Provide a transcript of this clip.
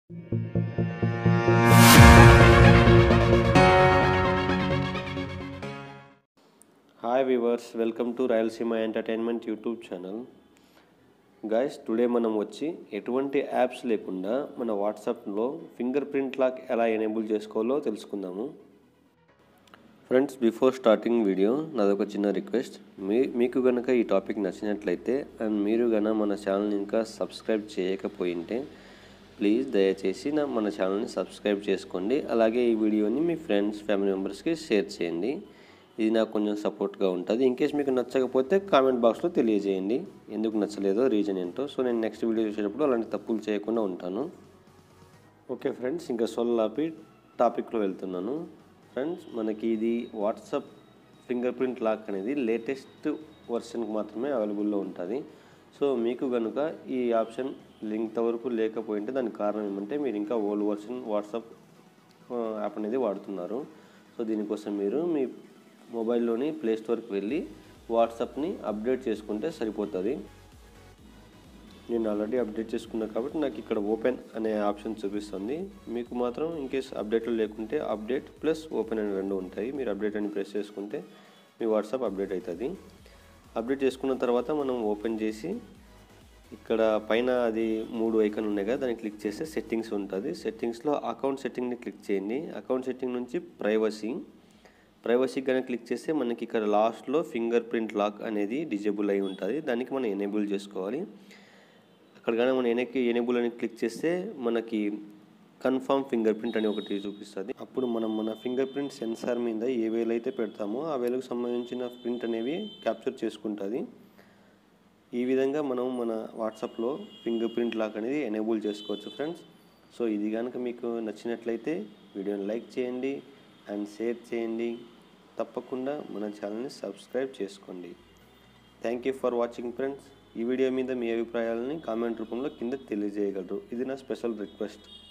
hi viewers welcome to Rayalaseema entertainment YouTube channel guys today మనం వచ్చి ఎటువంటి యాప్స్ లేకుండా మన వాట్సాప్లో ఫింగర్ ప్రింట్ లాక్ ఎలా ఎనేబుల్ చేసుకోవాలో తెలుసుకుందాము ఫ్రెండ్స్ బిఫోర్ స్టార్టింగ్ వీడియో నాదొక చిన్న రిక్వెస్ట్ మీ మీకు కనుక ఈ టాపిక్ నచ్చినట్లయితే అండ్ మీరు కనుక మన ఛానల్ ఇంకా సబ్స్క్రైబ్ చేయకపోయింటే ప్లీజ్ దయచేసి నా మన ఛానల్ని సబ్స్క్రైబ్ చేసుకోండి అలాగే ఈ వీడియోని మీ ఫ్రెండ్స్ ఫ్యామిలీ మెంబర్స్కి షేర్ చేయండి ఇది నాకు కొంచెం సపోర్ట్గా ఉంటుంది ఇన్ కేస్ మీకు నచ్చకపోతే కామెంట్ బాక్స్లో తెలియజేయండి ఎందుకు నచ్చలేదో రీజన్ ఏంటో సో నేను నెక్స్ట్ వీడియో చూసేటప్పుడు అలాంటి తప్పులు చేయకుండా ఉంటాను ఓకే ఫ్రెండ్స్ ఇంకా సొల్ ఆపి టాపిక్లో వెళ్తున్నాను ఫ్రెండ్స్ మనకి ఇది వాట్సాప్ ఫింగర్ ప్రింట్ లాక్ అనేది లేటెస్ట్ వర్షన్కి మాత్రమే అవైలబుల్లో ఉంటుంది సో మీకు కనుక ఈ ఆప్షన్ ఇంతవరకు లేకపోయింటే దానికి కారణం ఏమంటే మీరు ఇంకా ఓల్డ్ వర్షన్ వాట్సాప్ యాప్ అనేది వాడుతున్నారు సో దీనికోసం మీరు మీ మొబైల్లోని ప్లే స్టోర్కి వెళ్ళి వాట్సాప్ని అప్డేట్ చేసుకుంటే సరిపోతుంది నేను ఆల్రెడీ అప్డేట్ చేసుకున్నా కాబట్టి నాకు ఇక్కడ ఓపెన్ అనే ఆప్షన్ చూపిస్తుంది మీకు మాత్రం ఇన్ కేస్ అప్డేట్లో లేకుంటే అప్డేట్ ప్లస్ ఓపెన్ అని రెండు ఉంటాయి మీరు అప్డేట్ అని ప్రెస్ చేసుకుంటే మీ వాట్సాప్ అప్డేట్ అవుతుంది అప్డేట్ చేసుకున్న తర్వాత మనం ఓపెన్ చేసి ఇక్కడ పైన అది మూడు ఐకన్ ఉన్నాయి కదా దాన్ని క్లిక్ చేస్తే సెట్టింగ్స్ ఉంటుంది సెట్టింగ్స్లో అకౌంట్ సెట్టింగ్ని క్లిక్ చేయండి అకౌంట్ సెట్టింగ్ నుంచి ప్రైవసీ ప్రైవసీ కానీ క్లిక్ చేస్తే మనకి ఇక్కడ లాస్ట్లో ఫింగర్ ప్రింట్ లాక్ అనేది డిజేబుల్ అయి ఉంటుంది దానికి మనం ఎనేబుల్ చేసుకోవాలి అక్కడ కానీ మనం ఎనక్కి ఎనేబుల్ అని క్లిక్ చేస్తే మనకి కన్ఫర్మ్ ఫింగర్ ప్రింట్ అని ఒకటి చూపిస్తుంది అప్పుడు మనం మన ఫింగర్ ప్రింట్ సెన్సార్ మీద ఏ వేలు అయితే పెడతామో ఆ వేలకు సంబంధించిన ప్రింట్ అనేవి క్యాప్చర్ చేసుకుంటుంది ఈ విధంగా మనం మన వాట్సాప్లో ఫింగర్ ప్రింట్ లాక్ అనేది ఎనేబుల్ చేసుకోవచ్చు ఫ్రెండ్స్ సో ఇది కనుక మీకు నచ్చినట్లయితే వీడియోని లైక్ చేయండి అండ్ షేర్ చేయండి తప్పకుండా మన ఛానల్ని సబ్స్క్రైబ్ చేసుకోండి thank you for watching friends ఈ వీడియో మీద మీ అభిప్రాయాలని కామెంట్ రూపంలో కింద తెలియజేయగలరు ఇది నా స్పెషల్ రిక్వెస్ట్